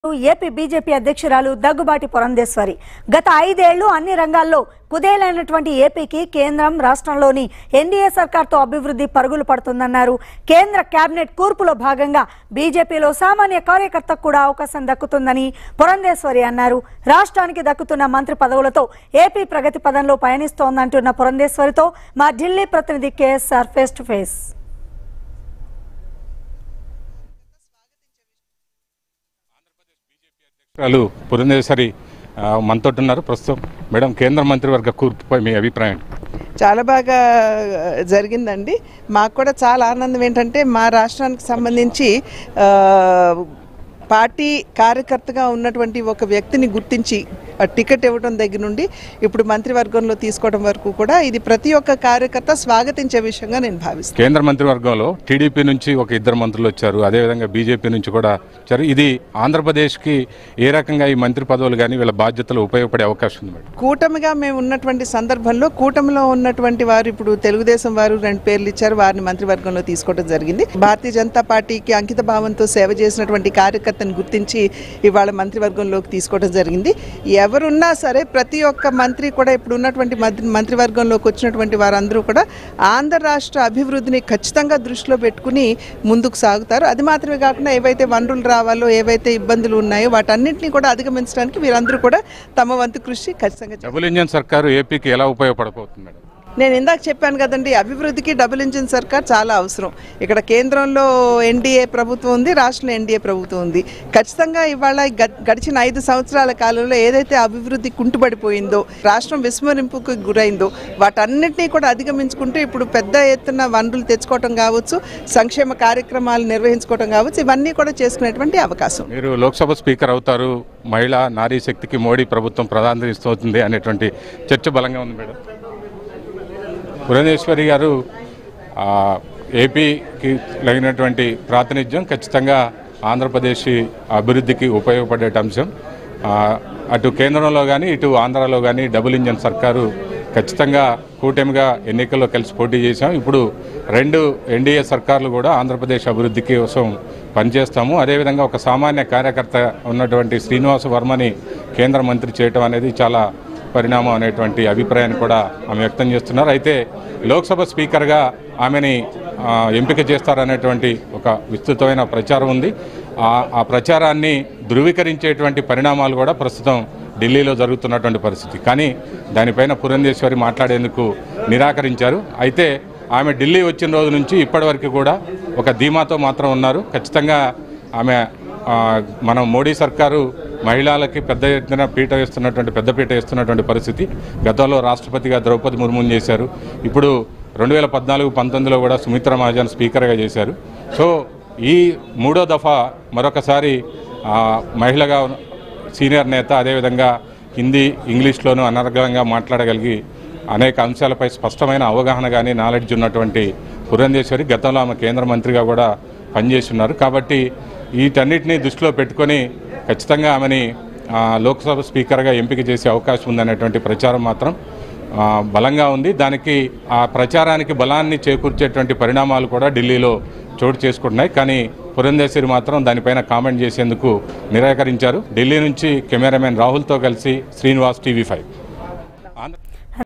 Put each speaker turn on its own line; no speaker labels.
AP BJP అధ్యక్షురాలు దగ్గుబాటి పురంధేశ్వరి గత ఐదేళ్లు అన్ని రంగాల్లో కుదేలైనటువంటి ఏపీకి కేంద్రం రాష్ట్రంలోని ఎన్డీఏ సర్కార్తో అభివృద్ధి పరుగులు పడుతుందన్నారు కేంద్ర కేబినెట్ కూర్పులో భాగంగా బీజేపీలో సామాన్య కార్యకర్తకు కూడా అవకాశం దక్కుతుందని పురంధేశ్వరి అన్నారు రాష్ట్రానికి దక్కుతున్న మంత్రి పదవులతో ఏపీ ప్రగతి పదంలో పయనిస్తోందంటున్న పురంధేశ్వరితో మా ఢిల్లీ ప్రతినిధి కేఎస్ఆర్ ఫేస్ టు ఫేస్
అధ్యక్షురాలు పురంధేశ్వరి ఆ, మనతో ఉన్నారు ప్రస్తుతం మేడం కేంద్ర మంత్రివర్గ కూర్పుపై మీ అభిప్రాయం
చాలా బాగా జరిగిందండి మాకు కూడా చాలా ఆనందం ఏంటంటే మా రాష్ట్రానికి సంబంధించి ఆ, పార్టీ కార్యకర్తగా ఉన్నటువంటి ఒక వ్యక్తిని గుర్తించి ఆ టికెట్ ఇవ్వడం దగ్గర నుండి ఇప్పుడు మంత్రివర్గంలో తీసుకోవడం వరకు కూడా ఇది ప్రతి ఒక్క కార్యకర్త స్వాగతించే విషయంగా నేను భావిస్తాను
కేంద్ర మంత్రివర్గంలో టీడీపీ నుంచి ఒక ఇద్దరు మంత్రులు వచ్చారు అదేవిధంగా బీజేపీ నుంచి కూడా వచ్చారు ఇది ఆంధ్రప్రదేశ్కి ఏ రకంగా ఈ మంత్రి పదవులు కానీ వీళ్ళ బాధ్యతలు ఉపయోగపడే అవకాశం ఉంది మేడం
కూటమిగా మేము ఉన్నటువంటి సందర్భంలో కూటమిలో ఉన్నటువంటి వారు ఇప్పుడు తెలుగుదేశం వారు రెండు పేర్లు ఇచ్చారు వారిని మంత్రివర్గంలో తీసుకోవడం జరిగింది భారతీయ జనతా పార్టీకి అంకిత భావంతో సేవ చేసినటువంటి కార్యకర్తను గుర్తించి ఇవాళ మంత్రివర్గంలోకి తీసుకోవడం జరిగింది ఎవరున్నా సరే ప్రతి ఒక్క మంత్రి కూడా ఇప్పుడు ఉన్నటువంటి మంత్రి మంత్రివర్గంలోకి వచ్చినటువంటి వారందరూ కూడా ఆంధ్ర రాష్ట్ర అభివృద్ధిని ఖచ్చితంగా దృష్టిలో పెట్టుకుని ముందుకు సాగుతారు అది మాత్రమే కాకుండా ఏవైతే వనరులు రావాలో ఏవైతే ఇబ్బందులు ఉన్నాయో వాటన్నింటినీ కూడా అధిగమించడానికి వీరందరూ కూడా తమ వంతు కృషి ఖచ్చితంగా చేస్తారు.
డబుల్ ఇంజన్ సర్కారు ఏపీకి ఎలా ఉపయోగపడబోతుంది మేడం
నేను ఇందాక చెప్పాను కదండి అభివృద్ధికి డబుల్ ఇంజిన్ సర్కార్ చాలా అవసరం ఇక్కడ కేంద్రంలో ఎన్డీఏ ప్రభుత్వం ఉంది రాష్ట్రంలో ఎన్డీఏ ప్రభుత్వం ఉంది ఖచ్చితంగా ఇవాళ గ- గడిచిన ఐదు సంవత్సరాల కాలంలో ఏదైతే అభివృద్ధి కుంటుపడిపోయిందో రాష్ట్రం విస్మరింపుకు గురైందో వాటన్నిటినీ కూడా అధిగమించుకుంటూ ఇప్పుడు పెద్ద ఎత్తున వనరులు తెచ్చుకోవటం కావచ్చు సంక్షేమ కార్యక్రమాలు నిర్వహించుకోవటం కావచ్చు ఇవన్నీ కూడా చేసుకునేటువంటి అవకాశం
మీరు లోక్సభ స్పీకర్ అవుతారు మహిళా నారీ శక్తికి మోడీ ప్రభుత్వం ప్రాధాన్యత ఇస్తుంది అనేటువంటి చర్చ బలంగా ఉంది మేడం పురంధేశ్వరి గారు ఆ, ఏపీకి లగినటువంటి ప్రాతినిధ్యం ఖచ్చితంగా ఆంధ్రప్రదేశ్ అభివృద్ధికి ఉపయోగపడే అంశం ఆ, అటు కేంద్రంలో కానీ ఇటు ఆంధ్రాలో కానీ డబుల్ ఇంజన్ సర్కారు ఖచ్చితంగా కూటమిగా ఎన్నికల్లో కలిసి పోటీ చేశాం ఇప్పుడు రెండు ఎన్డీఏ సర్కార్లు కూడా ఆంధ్రప్రదేశ్ అభివృద్ధి కోసం పనిచేస్తాము అదేవిధంగా ఒక సామాన్య కార్యకర్త ఉన్నటువంటి శ్రీనివాస వర్మని కేంద్ర మంత్రి చేయటం అనేది చాలా పరిణామం అనేటువంటి అభిప్రాయాన్ని కూడా ఆమె వ్యక్తం చేస్తున్నారు అయితే లోక్సభ స్పీకర్గా ఆమెని ఆ, ఎంపిక చేస్తారనేటువంటి ఒక విస్తృతమైన ప్రచారం ఉంది ఆ ఆ ప్రచారాన్ని ధృవీకరించేటువంటి పరిణామాలు కూడా ప్రస్తుతం ఢిల్లీలో జరుగుతున్నటువంటి పరిస్థితి కానీ దానిపైన పురంధేశ్వరి మాట్లాడేందుకు నిరాకరించారు అయితే ఆమె ఢిల్లీ వచ్చిన రోజు నుంచి ఇప్పటివరకు కూడా ఒక ధీమాతో మాత్రం ఉన్నారు ఖచ్చితంగా ఆమె ఆ, మనం మోడీ సర్కారు మహిళలకి పెద్ద ఎత్తున పీట వేస్తున్నటువంటి పెద్ద పీట వేస్తున్నటువంటి పరిస్థితి గతంలో రాష్ట్రపతిగా ద్రౌపది ముర్ముని చేశారు ఇప్పుడు రెండు వేల పద్నాలుగు పంతొమ్మిదిలో కూడా సుమిత్రా మహాజన్ స్పీకర్గా చేశారు సో ఈ మూడో దఫా మరొకసారి ఆ, మహిళగా సీనియర్ నేత అదేవిధంగా హిందీ ఇంగ్లీష్లోనూ అనర్గళంగా మాట్లాడగలిగి అనేక అంశాలపై స్పష్టమైన అవగాహన కానీ నాలెడ్జ్ ఉన్నటువంటి పురంధేశ్వరి గతంలో ఆమె కేంద్ర మంత్రిగా కూడా పనిచేసి ఉన్నారు కాబట్టి వీటన్నిటిని దృష్టిలో పెట్టుకొని ఖచ్చితంగా ఆమెని ఆ, లోక్సభ స్పీకర్గా ఎంపిక చేసే అవకాశం ఉందనేటువంటి ప్రచారం మాత్రం ఆ, బలంగా ఉంది దానికి ఆ ప్రచారానికి బలాన్ని చేకూర్చేటువంటి పరిణామాలు కూడా ఢిల్లీలో చోటు చేసుకుంటున్నాయి కానీ పురంధేశ్వరి మాత్రం దానిపైన కామెంట్ చేసేందుకు నిరాకరించారు ఢిల్లీ నుంచి కెమెరామెన్ రాహుల్తో కలిసి శ్రీనివాస్ టీవీ ఫైవ్ ఆంధ్ర